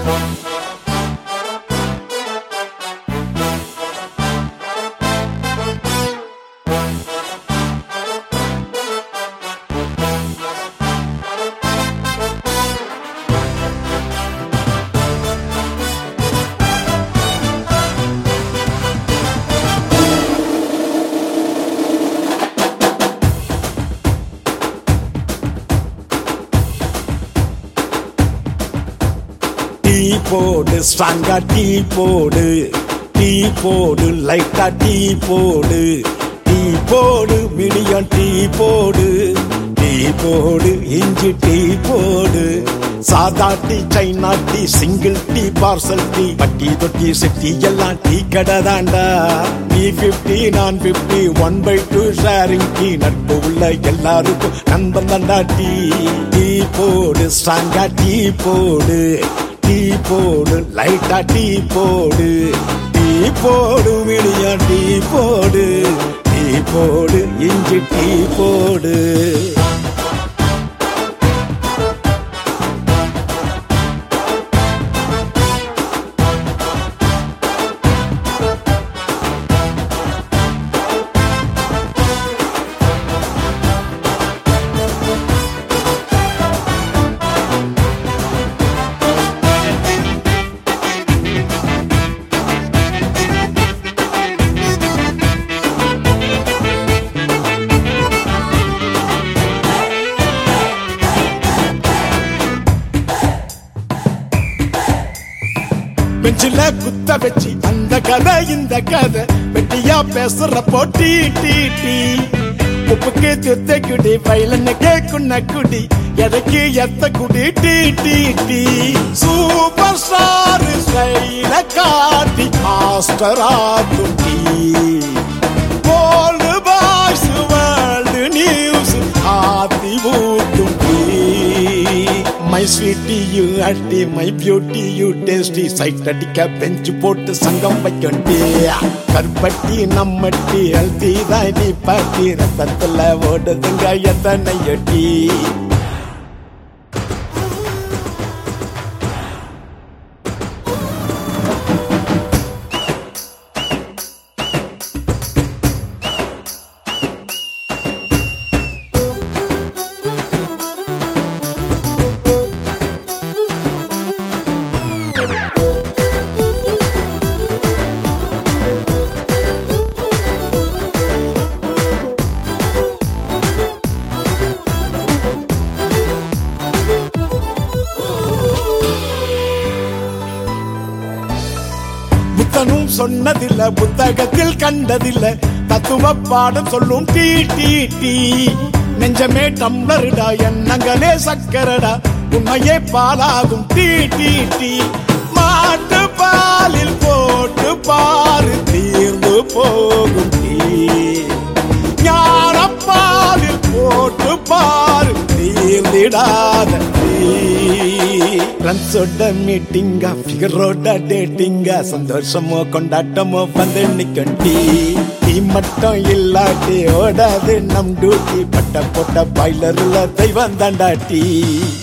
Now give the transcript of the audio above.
tea போடு ஸ்ட்ராங்கா tea போடு டீ போடு லைட்டா டீ போடு டீ போடு மிடியம் டீ போடு டீ போடு இஞ்சி டீ போடு சாதா tea China tea single tea parcel tea பட்டி தொட்டி சிட்டி எல்லாம் டீ கடை தாண்டா நீ பிப்டி நான் fifty one by two sharing tea நட்பு உள்ள எல்லாருக்கும் நண்பன் தாண்டா டீ டீ போடு ஸ்ட்ராங்கா டீ போடு டீ போடு லைட்டா டீ போடு டீ போடு மிடியா டீ போடு டீ போடு இஞ்சி டீ போடு பெஞ்சில குத்த வச்சு அந்த கதை இந்த கதை வெட்டியா பேசுற போட்டி டீ டீ உப்புக்கு தித்த குடி வயலனுக்கு குன்ன குடி எதைக்கு எத்த குடி tea tea tea super star ஸ்டைல காட்டி மாஸ்டர் ஆகும் tea old boys world news ஆத்தி ஊட்டும் டீ மை ஸ்வீட்டி யூ அட்டி my beauty you tasty sight அடிக்க பெஞ்சு போட்டு சங்கம் வைக்கண்டி கருப்பட்டி நம்மட்டி அல்தி தான் நீ பாட்டி ரத்தத்துல ஓடுதுங்க எத்தனை எட்டி புத்தனும் சொன்னதில்ல புத்தகத்தில் கண்டதில்ல தத்துவ பாடம் சொல்லும் டீ டீ டீ நெஞ்சமே டம்ளருடா எண்ணங்களே சக்கரடா உண்மையே பாலாகும் டீ டீ டீ மாட்டு பாலில் போட்டு பாரு தீர்ந்து போகும் டீ ஞானப்பாலில் போட்டு பாரு தீர்ந்திடாத ஃப்ரெண்ட்ஸோட மீட்டிங்கா ஃபிகரோட டேட்டிங்கா சந்தோஷமோ கொண்டாட்டமோ வந்து நிக்கும் டீ டீ மட்டும் இல்லாட்டி ஓடாது நம் டியூட்டி பட்ட போட்ட பாய்லர்ல தெய்வம் தாண்டா டீ